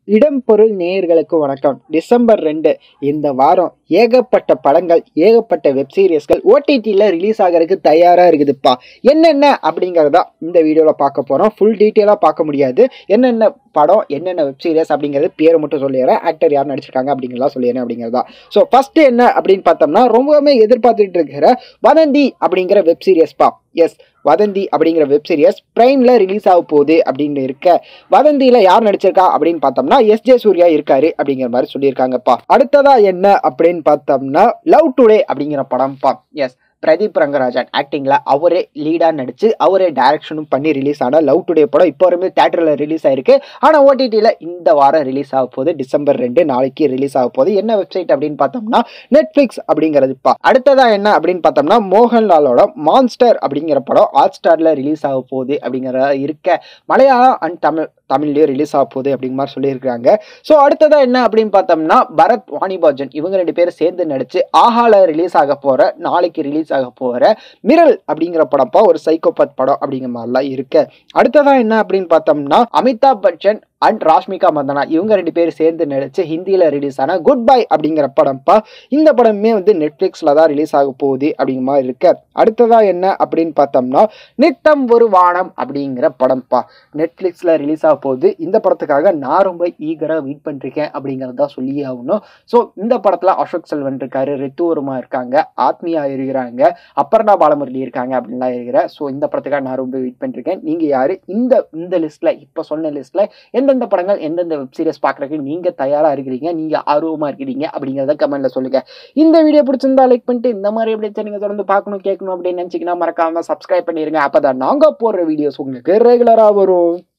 இடம் பொருள் நேயர்களுக்கு வணக்கம் டிசம்பர் ரெண்டு இந்த வாரம் ஏகப்பட்ட படங்கள் ஏகப்பட்ட வெப் சீரிஸ்கள் ஓடிடியில் ரிலீஸ் ஆகிறதுக்கு தயாராக இருக்குதுப்பா என்னென்ன அப்படிங்கிறதா இந்த வீடியோவில் பார்க்க போகிறோம் ஃபுல் டீட்டெயிலாக பார்க்க முடியாது என்னென்ன படம் என்னென்ன வெப் சீரிஸ் அப்படிங்கிறது பேரை மட்டும் சொல்லிடுறேன் ஆக்டர் யார் நடிச்சிருக்காங்க அப்படிங்கிறதா சொல்லிடுறேன் அப்படிங்கிறதா ஸோ ஃபஸ்ட்டு என்ன அப்படின்னு பார்த்தோம்னா ரொம்பவுமே எதிர்பார்த்துட்டு இருக்கிற வதந்தி அப்படிங்கிற வெப் சீரியஸ்ப்பா எஸ் வதந்தி அப்படிங்கிற வெப் சீரியஸ் பிரைம்ல ரிலீஸ் ஆக போகுது அப்படின்னு இருக்க வதந்தியில யார் நடிச்சிருக்கா அப்படின்னு பார்த்தோம்னா எஸ் ஜே சூர்யா இருக்காரு அப்படிங்கிற மாதிரி சொல்லியிருக்காங்கப்பா அடுத்ததா என்ன அப்படின்னு பார்த்தோம்னா லவ் டுடே அப்படிங்கிற படம்ப்பா எஸ் பிரதீப் ரங்கராஜன் ஆக்டிங்கில் அவரே லீடாக நடித்து அவரே டைரக்ஷனும் பண்ணி ரிலீஸ் ஆன லவ் டுடே படம் இப்போ வரைமே தேட்டரில் ரிலீஸ் ஆயிருக்கு ஆனால் ஓடிடியில் இந்த வாரம் ரிலீஸ் ஆக போகுது டிசம்பர் ரெண்டு நாளைக்கு ரிலீஸ் ஆக போகுது என்ன வெப்சைட் அப்படின்னு பார்த்தோம்னா நெட்ஃப்ளிக்ஸ் அப்படிங்கிறதுப்பா அடுத்ததா என்ன அப்படின்னு பார்த்தோம்னா மோகன்லாலோட மான்ஸ்டர் அப்படிங்கிற படம் ஹாட் ஸ்டாரில் ரிலீஸ் ஆக போகுது அப்படிங்கிற இருக்க மலையாளம் அண்ட் தமிழ் தமிழ்லேயும் ரிலீஸ் ஆக போகுது அப்படிங்கிற மாதிரி சொல்லியிருக்காங்க ஸோ அடுத்ததா என்ன அப்படின்னு பார்த்தோம்னா பரத் வாணிபாஜன் இவங்க ரெண்டு பேரும் சேர்ந்து நடிச்சு ஆஹால ரிலீஸ் ஆக போற நாளைக்கு ரிலீஸ் ஆக போற மிரல் அப்படிங்கிற படம்ப்பா ஒரு சைக்கோபத் படம் அப்படிங்கிற மாதிரிலாம் இருக்கு அடுத்ததா என்ன அப்படின்னு பார்த்தோம்னா அமிதாப் பச்சன் அண்ட் ராஷ்மிகா மந்தனா இவங்க ரெண்டு பேரும் சேர்ந்து நடிச்சு ஹிந்தியில் ரிலீஸ் ஆன குட் பை அப்படிங்கிற படம்ப்பா இந்த படமே வந்து நெட்ஃப்ளிக்ஸில் தான் ரிலீஸ் ஆக போகுது அப்படிங்கிற மாதிரி இருக்கு அடுத்ததா என்ன அப்படின்னு பார்த்தோம்னா நித்தம் ஒரு வானம் அப்படிங்கிற படம்ப்பா நெட்ஃப்ளிக்ஸில் ரிலீஸ் ஆக போகுது இந்த படத்துக்காக நான் ரொம்ப ஈகராக வெயிட் பண்ணிருக்கேன் அப்படிங்கிறதா சொல்லி ஆகணும் ஸோ இந்த படத்தில் அசோக் செல்வன் இருக்காரு ரித்துவருமா இருக்காங்க ஆத்மியா இருக்கிறாங்க அப்பர்ணா பாலமுரளி இருக்காங்க அப்படின்லாம் இருக்கிற ஸோ இந்த படத்துக்காக நான் ரொம்ப வெயிட் பண்ணிருக்கேன் நீங்கள் யார் இந்த இந்த லிஸ்ட்டில் இப்போ சொன்ன லிஸ்ட்டில் எந்தெந்த படங்கள் எந்தெந்த வெப் சீரிஸ் பார்க்குறதுக்கு நீங்கள் தயாராக இருக்கிறீங்க நீங்கள் ஆர்வமாக இருக்கிறீங்க அப்படிங்கிறத கமெண்ட்டில் சொல்லுங்கள் இந்த வீடியோ பிடிச்சிருந்தா லைக் பண்ணிட்டு இந்த மாதிரி எப்படி நீங்கள் தொடர்ந்து பார்க்கணும் கேட்கணும் அப்படின்னு நினச்சிங்கன்னா மறக்காமல் சப்ஸ்கிரைப் பண்ணிடுங்க அப்போ தான் நாங்கள் போடுற வீடியோஸ் உங்களுக்கு ரெகுலராக வரும்